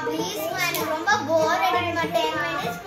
Please எனக்கு ரொம்ப போர் அடிக்க மாட்டேன் மினிட்ஸ்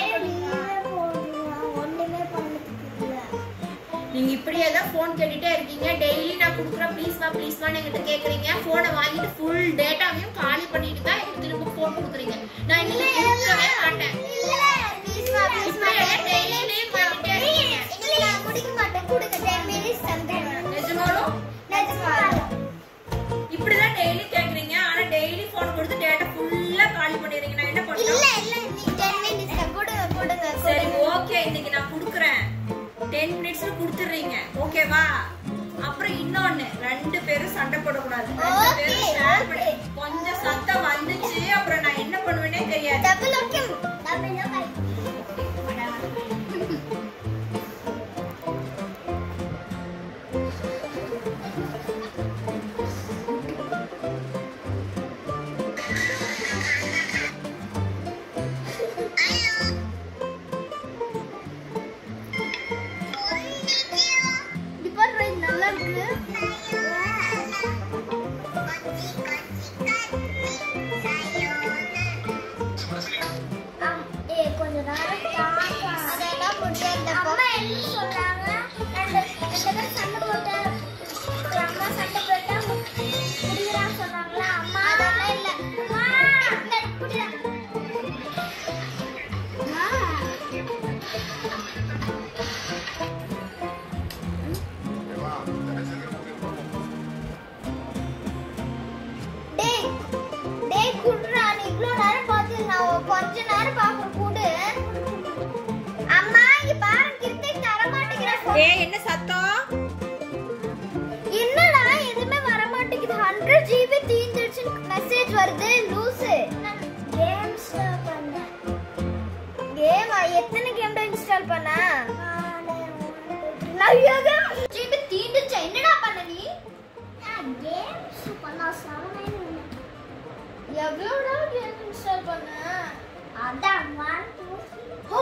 ஒண்ணுமே பண்ணதுக்கு இல்ல நீங்க இப்படியே தான் ஃபோன் கேட்டுட்டே இருக்கீங்க டெய்லி நான் கொடுக்குறேன் ப்ளீஸ் வா ப்ளீஸ் வா என்கிட்ட கேக்குறீங்க போனை வாங்கிட்டு ஃபுல் டேட்டாவையும் காலி பண்ணிட்டு தான் எனக்கு திரும்ப ஃபோன் கொடுக்குறீங்க நான் இல்ல இன்னும் கொடுக்கவே மாட்டேன் இல்ல ப்ளீஸ் மா ப்ளீஸ் மா இப்படியே டெய்லி பண்ணிட்டே இருக்கீங்க இல்ல நான் முடிக்க மாட்டேன் கொடுங்க 10 மினிட்ஸ் தந்துறேன் நிஜமாலும் நிஜமா இப்படிதான் டெய்லி கேக்குறீங்க ஆனா டெய்லி ஃபோன் கொடுத்து டேட்டா ஃபுல்லா காலி பண்ணிடுறீங்க நான் என்ன இல்ல பண்ணணும் இல்ல நீ 10 மினிட்ஸ் கொடுங்க கொடுங்க சரி ஓகே இன்னைக்கு நான் குடுக்குறேன் டென் மினிட்ஸ்ல குடுத்துறீங்க ஓகேவா அப்புறம் இன்னொன்னு ரெண்டு பேரும் சண்டை போடக்கூடாது ரெண்டு பேரும் Okay, share பண்ணி okay. கொஞ்சம் சத்தம் வந்துச்சு அப்புறம் நான் என்ன பண்ணுவேனே தெரியாது double okay double okay department நல்லா இருக்கு கொஞ்ச நேரம் அதெல்லாம் முடியாது அம்மா என்ன சொல்றாங்க ரெண்டு ரெண்டு பேரும் சண்டை போட்டு அம்மா சண்டை போட்டா முடியலாம் சொன்னாங்களா அம்மா அதெல்லாம் இல்ல அம்மா புடிடா டேய் டேய் குடுறா நீ இவ்ளோ நேரம் பார்த்து நான் கொஞ்ச நேரம் பாக்குற கூடு அம்மா இங்க பாரு கிட்டே தர மாட்டேங்கிற ஏய் என்ன சத்தம் என்னடா எதுவுமே வர மாட்டேங்குது 100 ஜிபி தீந்துருச்சு மெசேஜ் வருது லூசு கேம் இன்ஸ்டால் பண்ணேன் கேம் எத்தனை கேம் இன்ஸ்டால் பண்ண நிறைய கேம் ஜிபி தீந்துச்சு என்னடா பண்ண நீ கேம்ஸ் பண்ணா சரமையில எவ்வளோடா கேம் இன்ஸ்டால் பண்ண அதான் ஒன் டூ